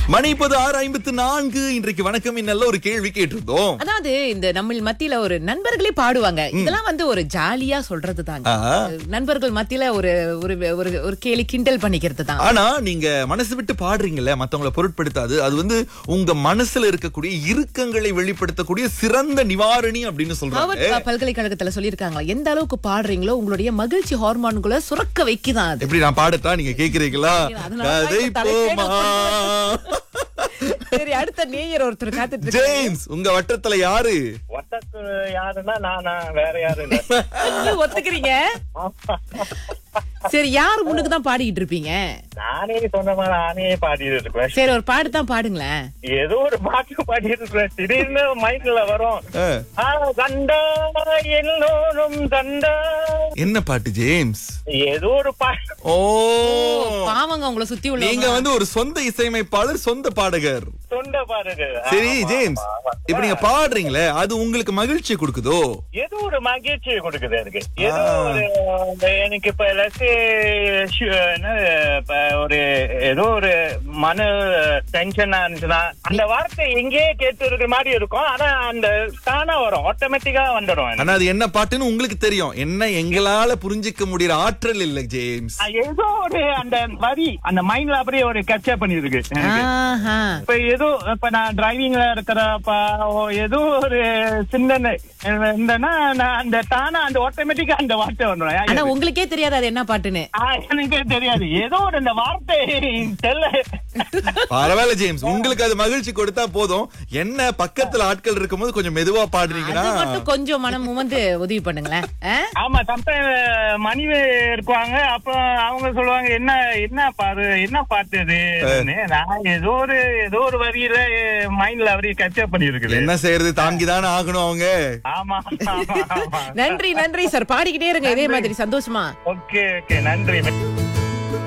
மணி இப்போது ஆறு ஐம்பத்து நான்கு இன்றைக்கு வணக்கம் நல்ல ஒரு கேள்வி கேட்டிருந்தோம் அதாவது இந்த நம்ம மத்தியில ஒரு நண்பர்களே பாடுவாங்க இதெல்லாம் வந்து ஒரு ஜாலியா சொல்றது தாங்க ஆஹா. நண்பர்கள் மத்தியில ஒரு ஒரு ஒரு ஒரு கேலி கிண்டல் பண்ணிக்கிறது தான் ஆனா நீங்க மனசு விட்டு பாடுறீங்கல்ல மத்தவங்கள பொருட்படுத்தாது அது வந்து உங்க மனசுல இருக்கக்கூடிய இறுக்கங்களை வெளிப்படுத்தக்கூடிய சிறந்த நிவாரணி அப்படின்னு சொல்றாங்க ஹார்வர்ட் பல்கலைக்கழகத்துல சொல்லியிருக்காங்க எந்த அளவுக்கு பாடுறீங்களோ உங்களுடைய மகிழ்ச்சி ஹார்மோன்களை சுரக்க வைக்குதான் அது எப்படி நான் பாடட்டா நீங்க கேக்குறீங்களா அதனால தான் கதை இப்ப தலைப்பே போமா சரி அடுத்த நேயர் ஒருத்தர் காத்துட்டு இருக்காரு. ஜேம்ஸ் உங்க வட்டத்துல யாரு வட்டத்து யாருன்னா நானா வேற யாரும் இல்ல ஐயோ, ஒத்துக்கிறீங்க சரி யார் முன்னுக்கு தான் பாடிக்கிட்டு இருப்பீங்க நானே சொன்னமா நானே பாடிட்டு இருக்கேன் சரி ஒரு பாட்டு தான் பாடுங்களேன் ஏதோ ஒரு பாட்டு பாடிட்டு இருக்கேன் திடீர்னு மைண்ட்ல வரும் ஆ, ஆ, கண்டா எல்லோரும் கண்டா என்ன பாட்டு ஜேம்ஸ் ஏதோ ஒரு பாட்டு ஓ பாவங்க உங்களை சுத்தி உள்ள நீங்க வந்து ஒரு சொந்த இசையமைப்பாளர் சொந்த பாடகர் தொண்டை பாருங்க சரி ஆமா, ஜேம்ஸ் ஆமா. இப்ப நீங்க பாடுறீங்களே அது உங்களுக்கு மகிழ்ச்சி கொடுக்குதோ ஏதோ ஒரு மகிழ்ச்சியை கொடுக்குது எனக்கு ஏதோ ஆ. ஒரு இந்த எனக்கு இப்ப லட்சே ஒரு ஏதோ ஒரு மன டென்ஷனா இருந்துச்சுன்னா அந்த வார்த்தை எங்கேயே கேட்டு இருக்கிற மாதிரி இருக்கும் ஆனா அந்த தானா வரும் ஆட்டோமேட்டிக்கா வந்துடும் எனக்கு. ஆனா அது என்ன பாட்டுன்னு உங்களுக்கு தெரியும் என்ன எங்களால புரிஞ்சுக்க முடியற ஆற்றல் இல்ல ஜேம்ஸ் ஆ, ஏதோ ஒரு அந்த வரி அந்த மைண்ட்ல அப்படியே ஒரு கேப்சர் பண்ணிருக்கு எனக்கு. ஆஹா. இப்ப ஏதோ இப்ப நான் டிரைவிங்ல இருக்கிறப்ப ஓ, ஏதோ ஒரு சிந்தனை இருந்தேன்னா நான் அந்த தானா அந்த ஆட்டோமேட்டிக்கா அந்த வார்த்தை ஆனா வந்துடும் உங்களுக்கே தெரியாது அது என்ன பாட்டுன்னு ஆ, எனக்கே தெரியாது ஏதோ ஒரு இந்த வார்த்தை தெரியல பரவாயில்ல ஜேம்ஸ் உங்களுக்கு அது மகிழ்ச்சி கொடுத்தா போதும் என்ன பக்கத்துல ஆட்கள் இருக்கும்போது கொஞ்சம் மெதுவா பாடுறீங்கன்னா அது மட்டும் கொஞ்சம் மனம் வந்து உதவி பண்ணுங்களேன் ஆ? ஆமா சம்டைம் மனைவி இருக்குவாங்க அப்ப அவங்க சொல்லுவாங்க என்ன என்ன பாரு என்ன பாட்டு இது நான் ஏதோ ஒரு ஏதோ ஒரு வரியில மைண்ட்ல அப்படியே கச்சப் பண்ணி இருக்குது என்ன செய்யறது தாங்கிதானே ஆகணும் அவங்க ஆமா ஆமா ஆமா நன்றி நன்றி சார் பாடிக்கிட்டே இருங்க இதே மாதிரி சந்தோஷமா ஓகே ஓகே நன்றி